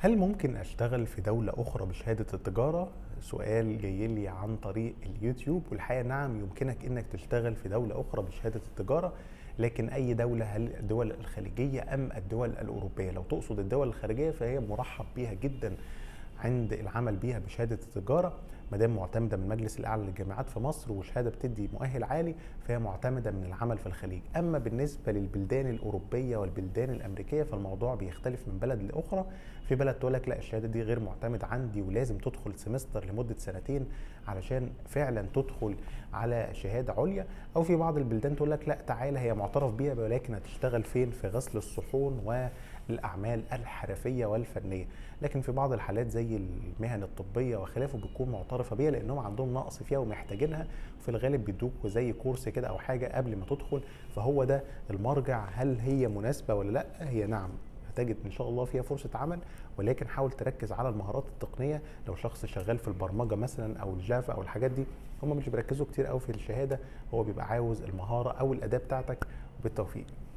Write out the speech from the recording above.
هل ممكن اشتغل في دولة اخرى بشهادة التجارة؟ سؤال جاي لي عن طريق اليوتيوب والحقيقة نعم يمكنك انك تشتغل في دولة اخرى بشهادة التجارة لكن اي دولة هل الدول الخليجية ام الدول الاوروبية؟ لو تقصد الدول الخارجية فهي مرحب بيها جدا عند العمل بيها بشهاده التجاره ما دام معتمده من المجلس الاعلى للجامعات في مصر وشهاده بتدي مؤهل عالي فهي معتمده من العمل في الخليج اما بالنسبه للبلدان الاوروبيه والبلدان الامريكيه فالموضوع بيختلف من بلد لاخرى في بلد تقول لك لا الشهاده دي غير معتمده عندي ولازم تدخل سمستر لمده سنتين علشان فعلا تدخل على شهاده عليا او في بعض البلدان تقول لك لا تعالى هي معترف بيها ولكن هتشتغل فين في غسل الصحون والاعمال الحرفيه والفنيه لكن في بعض الحالات زي المهن الطبيه وخلافه بتكون معترفه بيها لانهم عندهم نقص فيها ومحتاجينها في الغالب بيدوك زي كورس كده او حاجه قبل ما تدخل فهو ده المرجع هل هي مناسبه ولا لا هي نعم هتجد ان شاء الله فيها فرصه عمل ولكن حاول تركز على المهارات التقنيه لو شخص شغال في البرمجه مثلا او الجافا او الحاجات دي هم مش بيركزوا كتير قوي في الشهاده هو بيبقى عاوز المهاره او الاداه بتاعتك بالتوفيق